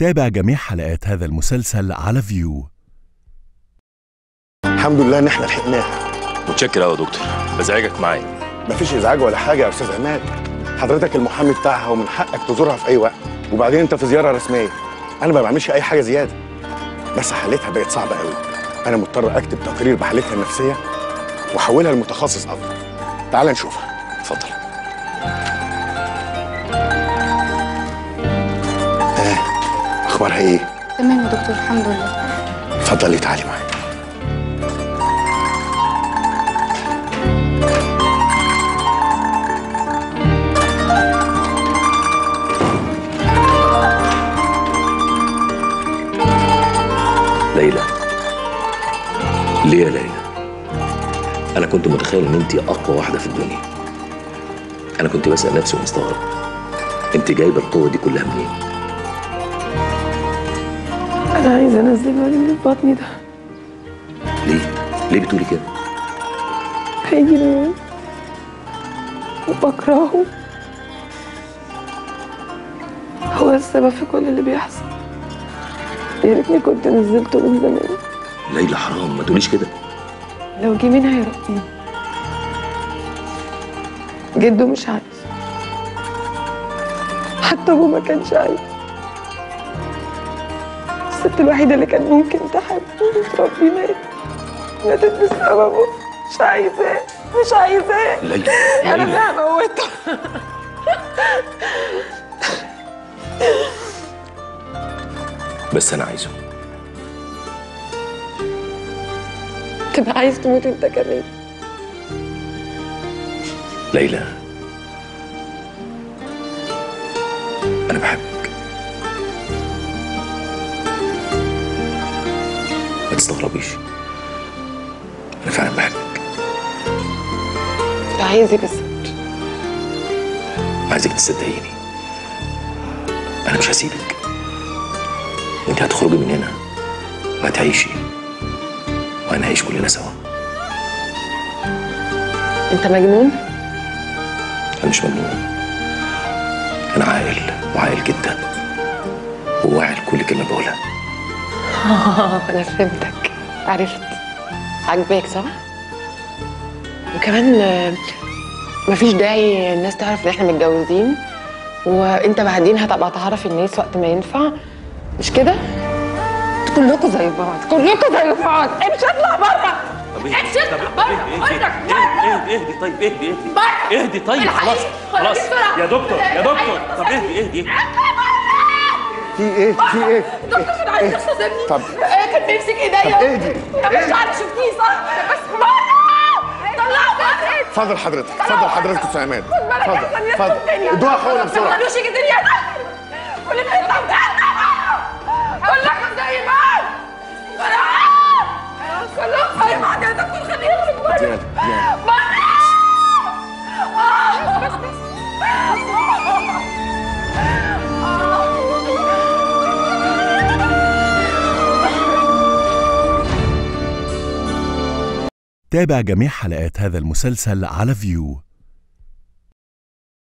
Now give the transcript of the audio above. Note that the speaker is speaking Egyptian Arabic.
تابع جميع حلقات هذا المسلسل على فيو الحمد لله ان احنا لحقناها متشكر قوي يا دكتور بزعجك معايا مفيش ازعاج ولا حاجه يا استاذ عماد حضرتك المحامي بتاعها ومن حقك تزورها في اي وقت وبعدين انت في زياره رسميه انا ما بعملش اي حاجه زياده بس حالتها بقت صعبه قوي انا مضطر اكتب تقرير بحالتها النفسيه واحولها لمتخصص افضل تعال نشوفها اتفضل اخبارها ايه تمام يا دكتور الحمد لله اتفضلي تعالي معايا ليلى ليه يا ليلى انا كنت متخيل ان انت اقوى واحده في الدنيا انا كنت بسال نفسي ومستغرب انت جايبه القوه دي كلها منين انا عايزه انزل ولي اللي في بطني ده ليه ليه بتقولي كده هيجي لي يوم وبكرهه هو السبب في كل اللي بيحصل يا ريتني كنت نزلته من زمان ليلى حرام ما تقوليش كده لو جه مين هيربيه جده مش عايز حتى ابوه ما كانش عايز الست الوحيده اللي كان ممكن تحبه وتربيه مات ماتت بسببه مش عايزاه مش عايزاه ليلى انا ليلى اللي هموته بس انا عايزه تبقى عايز تموت انت كمان ليلى انا بحبك ما تستغربيش انا فعلا بحبك عايز ايه بالظبط عايزك تصدقيني انا مش هسيبك انت هتخرجي من هنا وهتعيشي وهنعيش كلنا سوا انت مجنون انا مش مجنون انا عاقل وعاقل جدا وواعي لكل كلمه بقولها اه انا فهمتك عرفت عاجباك صح وكمان آه، مفيش داعي الناس تعرف ان احنا متجوزين وانت بعدين هتبقى تعرف الناس وقت ما ينفع مش كده كلكم زي بعض كلكم زي بعض امشي اطلع بره امشي اطلع بره قلت لك بره اهدي طيب اهدي اهدي بره اهدي طيب الحقيقة. خلاص خلاص خلاص بسرعة. يا دكتور يا دكتور الحقيقة. طب اهدي اهدي في ايه في ايه دكتور مش عايز تختصرني طب آه، كان بيمسك ايديا طب اهدي. يا مش عارف شفتيه صح بس بره طلعوا بره اتفضل حضرتك اتفضل حضرتك يا استاذ عماد خد بالك اتفضل احسن يطلع اتفضل الدنيا ادوها حقنه بسرعه ما تخلوش يجي الدنيا ده كل ما يطلع كلكم زي بعض كلكم زي بعض يا دكتور خليه يخرج بره يلا يلا بره آه، بس بس تابع جميع حلقات هذا المسلسل على فيو